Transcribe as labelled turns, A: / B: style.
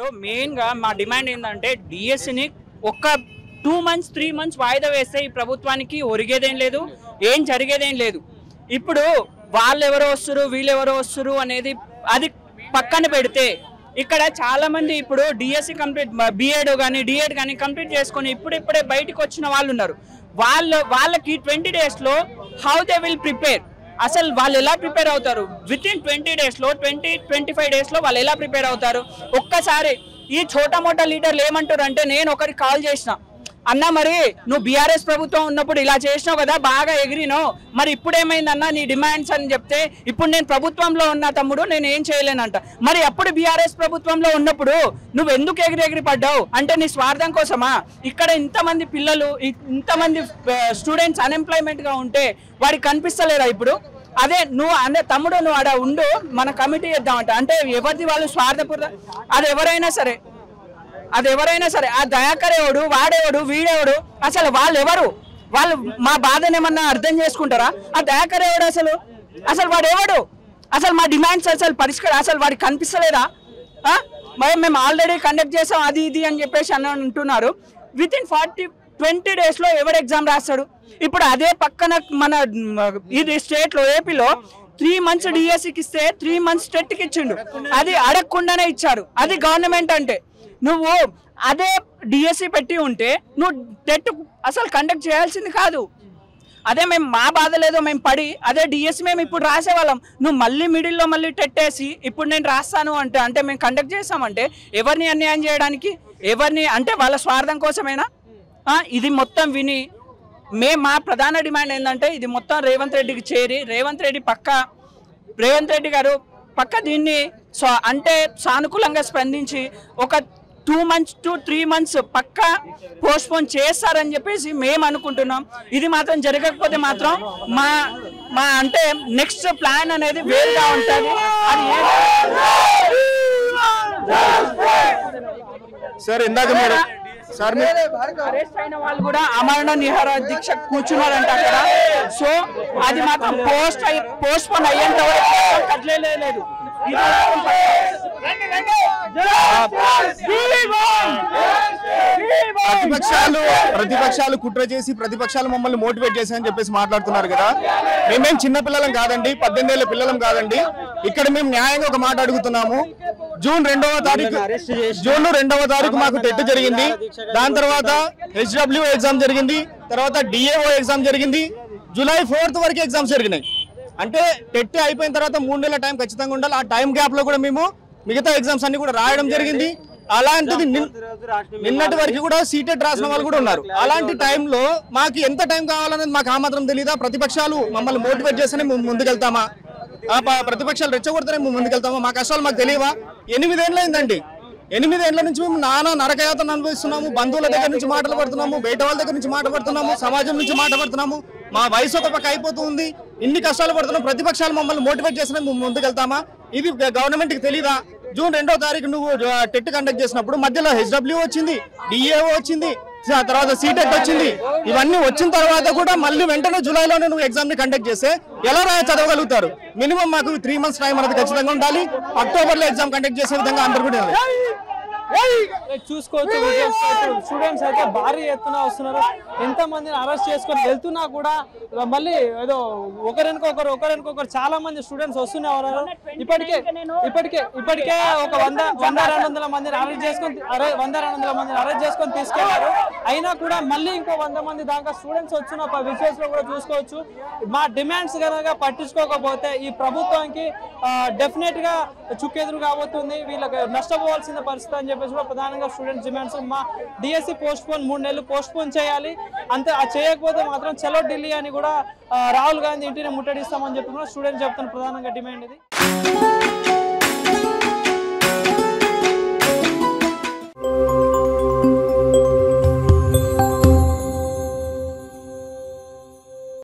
A: మెయిన్గా మా డిమాండ్ ఏంటంటే డిఎస్సిని ఒక్క టూ మంత్స్ త్రీ మంత్స్ వాయిదా వేస్తే ఈ ప్రభుత్వానికి ఒరిగేదేం లేదు ఏం జరిగేదేం లేదు ఇప్పుడు వాళ్ళు ఎవరో వస్తారు వీళ్ళు ఎవరో వస్తారు అనేది అది పక్కన పెడితే ఇక్కడ చాలా మంది ఇప్పుడు డిఎస్సి కంప్లీట్ బిఎడ్ కానీ డిఎడ్ కానీ కంప్లీట్ చేసుకొని ఇప్పుడిప్పుడే బయటకు వచ్చిన వాళ్ళు ఉన్నారు వాళ్ళు వాళ్ళకి ట్వంటీ డేస్లో హౌ దే విల్ ప్రిపేర్ అసలు వాళ్ళు ఎలా ప్రిపేర్ అవుతారు విత్ ఇన్ ట్వంటీ డేస్లో ట్వంటీ ట్వంటీ ఫైవ్ డేస్లో వాళ్ళు ఎలా ప్రిపేర్ అవుతారు ఒక్కసారి ఈ చోటా మోటా లీడర్లు ఏమంటారు అంటే నేను ఒకరికి కాల్ చేసిన అన్న మరి నువ్వు బీఆర్ఎస్ ప్రభుత్వం ఉన్నప్పుడు ఇలా చేసినావు కదా బాగా ఎగిరినావు మరి ఇప్పుడు ఏమైందన్న నీ డిమాండ్స్ అని చెప్తే ఇప్పుడు నేను ప్రభుత్వంలో ఉన్న తమ్ముడు నేను ఏం చేయలేనంట మరి అప్పుడు బీఆర్ఎస్ ప్రభుత్వంలో ఉన్నప్పుడు నువ్వు ఎందుకు ఎగిరి ఎగిరి పడ్డావు అంటే నీ స్వార్థం కోసమా ఇక్కడ ఇంతమంది పిల్లలు ఇ- ఇంతమంది స్టూడెంట్స్ అన్ఎంప్లాయ్మెంట్ గా ఉంటే వాడికి కనిపిస్తలేదా ఇప్పుడు అదే నువ్వు అంటే తమ్ముడు నువ్వు ఆడ ఉండు మన కమిటీ చేద్దామంట అంటే ఎవరిది వాళ్ళు స్వార్థపూర్త అది ఎవరైనా సరే అది ఎవరైనా సరే ఆ దయాకర్ ఎవడు వాడేవాడు వీడేవాడు అసలు వాళ్ళు ఎవరు వాళ్ళు మా బాధను ఏమన్నా అర్థం చేసుకుంటారా ఆ దయాకర్ ఎవడు అసలు అసలు వాడు ఎవడు అసలు మా డిమాండ్స్ అసలు పరిష్కారం అసలు వాడికి కనిపిస్తలేదా ఆ? మరి మేము ఆల్రెడీ కండక్ట్ చేసాం అది ఇది అని చెప్పేసి అని అంటున్నారు విత్ ఇన్ ఫార్టీ ట్వంటీ డేస్లో ఎవడు ఎగ్జామ్ రాస్తాడు ఇప్పుడు అదే పక్కన మన మ్, ఇది స్టేట్లో ఏపీలో త్రీ మంత్స్ డిఎస్సికి ఇస్తే త్రీ మంత్స్ టెట్కి ఇచ్చిండు అది అడగకుండానే ఇచ్చారు అది గవర్నమెంట్ అంటే నువ్వు అదే డిఎస్సి పెట్టి ఉంటే నువ్వు టెట్ అసలు కండక్ట్ చేయాల్సింది కాదు అదే మేము మా బాధ లేదో మేము పడి అదే డిఎస్సి మేము ఇప్పుడు రాసేవాళ్ళం నువ్వు మళ్ళీ మిడిల్లో మళ్ళీ టెట్టేసి ఇప్పుడు నేను రాస్తాను అంటే అంటే మేము కండక్ట్ చేస్తామంటే ఎవరిని అన్యాయం చేయడానికి ఎవరిని అంటే వాళ్ళ స్వార్థం కోసమేనా ఆ, ఇది మొత్తం విని మే మా ప్రధాన డిమాండ్ ఏంటంటే ఇది మొత్తం రేవంత్ రెడ్డికి చేరి రేవంత్ రెడ్డి పక్క రేవంత్ రెడ్డి గారు పక్క దీన్ని సో అంటే సానుకూలంగా స్పందించి ఒక two months to three months పక్క పోస్ట్పోన్ చేస్తారని చెప్పేసి మేము అనుకుంటున్నాం ఇది మాత్రం జరగకపోతే మాత్రం మా మా అంటే నెక్స్ట్ ప్లాన్ అనేది వేరుగా ఉంటుంది అది
B: సార్ ఇందాక మీరు సార్ మీరు
A: అరెస్ట్ అయిన వాళ్ళు కూడా అమరణ నిహార దీక్ష కూర్చున్నారంట అక్కడ సో అది మాత్రం పోస్ట్ అయ్యి పోస్ట్ పోన్ అయ్యేంత వరకు కట్టలేదు
B: ప్రతిపక్షాలు ప్రతిపక్షాలు కుట్ర చేసి ప్రతిపక్షాలు మమ్మల్ని మోటివేట్ చేశాయని చెప్పేసి మాట్లాడుతున్నారు కదా మేమేం చిన్న పిల్లలం కాదండి పద్దెనిమిది ఏళ్ళ పిల్లలం కాదండి ఇక్కడ మేము న్యాయంగా ఒక మాట అడుగుతున్నాము జూన్ రెండవ తారీఖు జూన్ రెండవ తారీఖు మాకు టెట్ జరిగింది దాని తర్వాత హెచ్డబ్ల్యూ ఎగ్జామ్ జరిగింది తర్వాత డిఏఓ ఎగ్జామ్ జరిగింది జూలై ఫోర్త్ వరకు ఎగ్జామ్స్ జరిగినాయి అంటే టెట్ అయిపోయిన తర్వాత మూడు నెలల టైం ఖచ్చితంగా ఉండాలి ఆ టైం గ్యాప్ లో కూడా మేము మిగతా ఎగ్జామ్స్ అన్ని కూడా రాయడం జరిగింది అలాంటిది నిన్- నిన్నటి వరకు కూడా సీటెట్ రాసిన వాళ్ళు కూడా ఉన్నారు అలాంటి టైంలో మాకు ఎంత టైం కావాలనేది మాకు ఆ మాత్రం తెలియదా ప్రతిపక్షాలు మమ్మల్ని మోటివేట్ చేస్తేనే మేము ముందుకెళ్తామా ఆ ప- ప్రతిపక్షాలు రెచ్చగొడితేనే మేము ముందుకెళ్తామా మా కష్టాలు మాకు తెలియవా ఎనిమిదేళ్ళైందండి ఎనిమిదేళ్ల నుంచి మేము నానా నరకయాతను అనుభవిస్తున్నాము బంధువుల దగ్గర నుంచి మాటలు పడుతున్నాము బయట వాళ్ళ దగ్గర నుంచి మాట పడుతున్నాము సమాజం నుంచి మాట పడుతున్నాము మా వయసు ఒక పక్క అయిపోతుంది ఇన్ని కష్టాలు పడుతున్నాం ప్రతిపక్షాలు మమ్మల్ని మోటివేట్ చేసినా మేము ముందుకెళ్తామా ఇది గవర్నమెంట్ కి తెలీదా జూన్ రెండో తారీఖు నువ్వు ఆ, టెట్ కండక్ట్ చేసినప్పుడు మధ్యలో హెచ్డబ్ల్యూ వచ్చింది డిఏఓ వచ్చింది ఆ తర్వాత సీటెట్ వచ్చింది ఇవన్నీ వచ్చిన తర్వాత కూడా మళ్ళీ వెంటనే జూలైలోనే నువ్వు ఎగ్జామ్ ని కండక్ట్ చేస్తే ఎలా రాయ చదవగలుగుతారు మినిమం మాకు త్రీ మంత్స్ టైం అనేది ఖచ్చితంగా ఉండాలి అక్టోబర్ లో ఎగ్జామ్ కండక్ట్ చేసే విధంగా అందరు కూడా ఉండాలి.
C: చూసుకోవచ్చు స్టూడెంట్స్ అయితే భారీ ఎత్తున వస్తున్నారు ఎంత మందిని అరెస్ట్ చేసుకొని వెళ్తున్నా కూడా మళ్ళీ ఏదో ఒకరికొకరు ఒకరికొకరు చాలా మంది స్టూడెంట్స్ వస్తూనే ఉన్నారు ఇప్పటికే ఇప్పటికే ఇప్పటికే ఒక వంద వంద రెండు వందల మందిని అరెస్ట్ చేసుకొని అరె- వంద రెండు వందల మందిని అరెస్ట్ చేసుకొని తీసుకెళ్లారు అయినా కూడా మళ్ళీ ఇంకో వంద మంది దాకా స్టూడెంట్స్ వచ్చిన విజువల్స్ లో కూడా చూసుకోవచ్చు మా డిమాండ్స్ కనుక పట్టించుకోకపోతే ఈ ప్రభుత్వానికి డెఫినెట్ గా చుక్కెదురు కాబోతుంది వీళ్ళకి నష్టపోవాల్సిన పరిస్థితి అని చెప్పేసి కూడా ప్రధానంగా స్టూడెంట్స్ డిమాండ్స్ మా డిఎస్సి పోస్ట్ పోన్ మూడు నెలలు పోస్ట్ పోన్ చేయాలి అంతే అది చేయకపోతే మాత్రం చలో ఢిల్లీ అని కూడా ఆ, రాహుల్ గాంధీ ఇంటిని ముట్టడిస్తామని చెప్పి కూడా స్టూడెంట్స్ చెప్తున్న ప్రధానంగా డిమాండ్ ఇది